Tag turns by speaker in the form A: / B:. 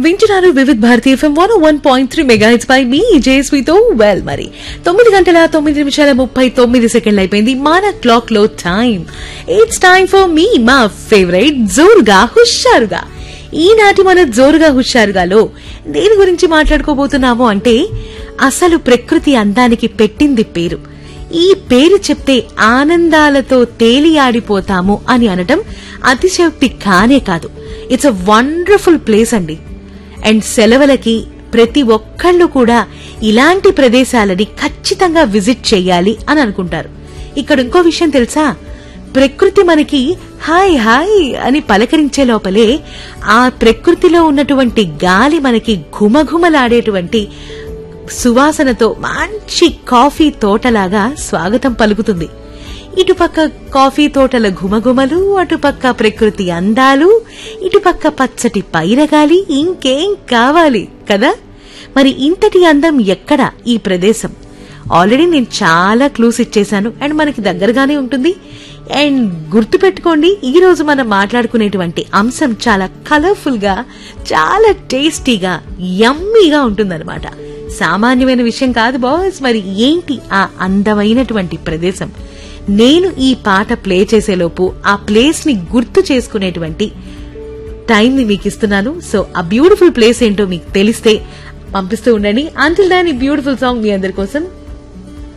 A: వింటున్నారు Vividh Bharati FM one one point three mega hits పై మీ జేస్వితో వెల్ మరి తొమ్మిది గంటల తొమ్మిది నిమిషాల ముప్పై తొమ్మిది సెకండ్లు అయిపోయింది మన క్లాక్ లో టైం ఇట్స్ టైం ఫర్ మీ మా ఫేవరెట్ జోరుగా హుషారుగా ఈనాటి మన జోరుగా హుషారుగాలో దేని గురించి మాట్లాడుకోబోతున్నాము అంటే అసలు ప్రకృతి అందానికి పెట్టింది పేరు ఈ పేరు చెప్తే ఆనందాలతో తేలియాడిపోతాము అని అనటం అతిశయోక్తి కానే కాదు ఇట్స్ అ వండర్ఫుల్ ప్లేస్ అండి అండ్ సెలవులకి ప్రతి ఒక్కళ్ళు కూడా ఇలాంటి ప్రదేశాలని ఖచ్చితంగా విజిట్ చేయాలి అని అనుకుంటారు ఇక్కడ ఇంకో విషయం తెలుసా ప్రకృతి మనకి హాయ్ హాయ్ అని పలకరించే లోపలే ఆ ప్రకృతిలో ఉన్నటువంటి గాలి మనకి ఘుమఘుమలాడేటువంటి సువాసనతో మంచి కాఫీ తోటలాగా స్వాగతం పలుకుతుంది ఇటుపక్క కాఫీ తోటల ఘుమఘుమలు అటుపక్క ప్రకృతి అందాలు ఇటుపక్క పచ్చటి పైరగాలి ఇంకేం కావాలి కదా మరి ఇంతటి అందం ఎక్కడ ఈ ప్రదేశం ఆల్రెడీ నేను చాలా క్లూస్ ఇచ్చేశాను అండ్ మనకి దగ్గరగానే ఉంటుంది అండ్ గుర్తుపెట్టుకోండి ఈ రోజు మనం మాట్లాడుకునేటువంటి అంశం చాలా కలర్ఫుల్ గా చాలా టేస్టీగా యమ్మీగా ఉంటుందన్నమాట సామాన్యమైన విషయం కాదు బాస్ మరి ఏంటి ఆ అందమైనటువంటి ప్రదేశం నేను ఈ పాట ప్లే చేసేలోపు ఆ ప్లేస్ ని గుర్తు చేసుకునేటువంటి టైం ని మీకు ఇస్తున్నాను సో ఆ బ్యూటిఫుల్ ప్లేస్ ఏంటో మీకు తెలిస్తే పంపిస్తూ ఉండండి అంటిల్ దాని బ్యూటిఫుల్ సాంగ్ మీ అందరి కోసం